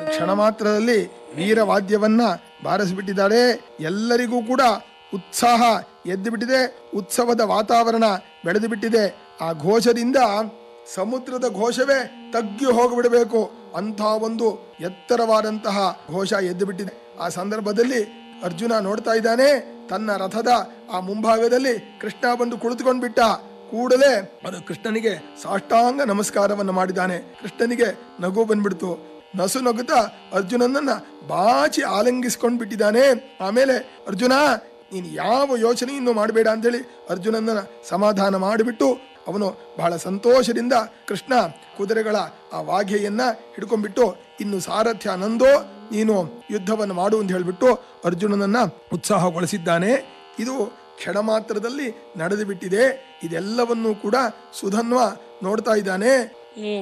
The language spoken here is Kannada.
ಕ್ಷಣ ಮಾತ್ರದಲ್ಲಿ ವೀರವಾದ್ಯವನ್ನ ಬಾರಿಸಿಬಿಟ್ಟಿದ್ದಾರೆ ಎಲ್ಲರಿಗೂ ಕೂಡ ಉತ್ಸಾಹ ಎದ್ದು ಬಿಟ್ಟಿದೆ ಉತ್ಸವದ ವಾತಾವರಣ ಬೆಳೆದು ಬಿಟ್ಟಿದೆ ಆ ಘೋಷದಿಂದ ಸಮುದ್ರದ ಘೋಷವೇ ತಗ್ಗಿ ಹೋಗಿಬಿಡಬೇಕು ಅಂಥ ಒಂದು ಎತ್ತರವಾದಂತಹ ಘೋಷ ಎದ್ದು ಬಿಟ್ಟಿದೆ ಆ ಸಂದರ್ಭದಲ್ಲಿ ಅರ್ಜುನ ನೋಡ್ತಾ ಇದ್ದಾನೆ ತನ್ನ ರಥದ ಆ ಮುಂಭಾಗದಲ್ಲಿ ಕೃಷ್ಣ ಬಂದು ಕುಳಿತುಕೊಂಡು ಬಿಟ್ಟ ಕೂಡಲೇ ಅದು ಕೃಷ್ಣನಿಗೆ ಸಾಷ್ಟಾಂಗ ನಮಸ್ಕಾರವನ್ನು ಮಾಡಿದ್ದಾನೆ ಕೃಷ್ಣನಿಗೆ ನಗು ಬಂದ್ಬಿಡ್ತು ನಸು ನಗುತ್ತಾ ಅರ್ಜುನನನ್ನ ಬಾಚಿ ಆಲಂಗಿಸ್ಕೊಂಡು ಬಿಟ್ಟಿದ್ದಾನೆ ಆಮೇಲೆ ಅರ್ಜುನ ನೀನು ಯಾವ ಯೋಚನೆಯನ್ನು ಮಾಡಬೇಡ ಅಂತೇಳಿ ಅರ್ಜುನನ್ನ ಸಮಾಧಾನ ಮಾಡಿಬಿಟ್ಟು ಅವನು ಬಹಳ ಸಂತೋಷದಿಂದ ಕೃಷ್ಣ ಕುದುರೆಗಳ ಆ ವಾಘೆಯನ್ನ ಹಿಡ್ಕೊಂಡ್ಬಿಟ್ಟು ಇನ್ನು ಸಾರಥ್ಯ ನಂದೋ ನೀನು ಯುದ್ಧವನ್ನು ಮಾಡು ಅಂತ ಹೇಳ್ಬಿಟ್ಟು ಅರ್ಜುನನನ್ನ ಉತ್ಸಾಹಗೊಳಿಸಿದ್ದಾನೆ ಇದು ಕ್ಷಣ ಮಾತ್ರದಲ್ಲಿ ನಡೆದು ಬಿಟ್ಟಿದೆ ಇದೆಲ್ಲವನ್ನೂ ಕೂಡ ಸುಧನ್ವ ನೋಡ್ತಾ ಇದ್ದಾನೆ